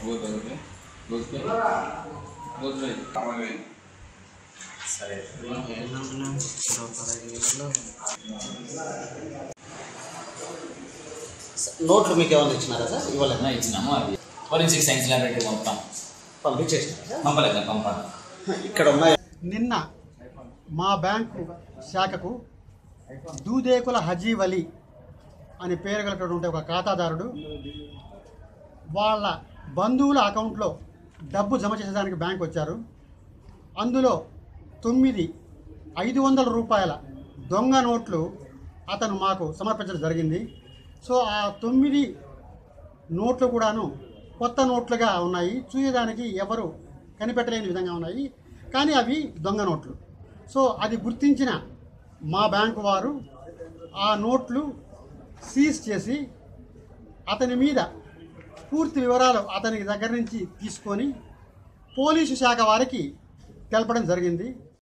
बहुत हो बहुत बहुत भाई कमल भाई సరే నోట్లు మీకు ఏమైనా ఇచ్చినారా సార్ ఇవ్వలేదు అన్న ఇచ్చినాము అది ఫోరెన్సిక్ సైన్స్ ల్యాబొరేటరీ పంపుతాం పంపించేసినారా సార్ పంపలేదు పంపాలి ఇక్కడ ఉన్నాయి నిన్న మా బ్యాంకు శాఖకు దూదేకుల హజీవ్ అలీ అని పేరు కలిగినటువంటి ఒక ఖాతాదారుడు వాళ్ళ బంధువుల అకౌంట్లో డబ్బు జమ చేసేదానికి బ్యాంక్ వచ్చారు అందులో తొమ్మిది ఐదు వందల రూపాయల దొంగ నోట్లు అతను మాకు సమర్పించడం జరిగింది సో ఆ తొమ్మిది నోట్లు కూడాను కొత్త నోట్లుగా ఉన్నాయి చూసేదానికి ఎవరు కనిపెట్టలేని విధంగా ఉన్నాయి కానీ అవి దొంగ నోట్లు సో అది గుర్తించిన మా బ్యాంకు వారు ఆ నోట్లు సీజ్ చేసి అతని మీద పూర్తి వివరాలు అతని దగ్గర నుంచి తీసుకొని పోలీసు శాఖ వారికి తెలపడం జరిగింది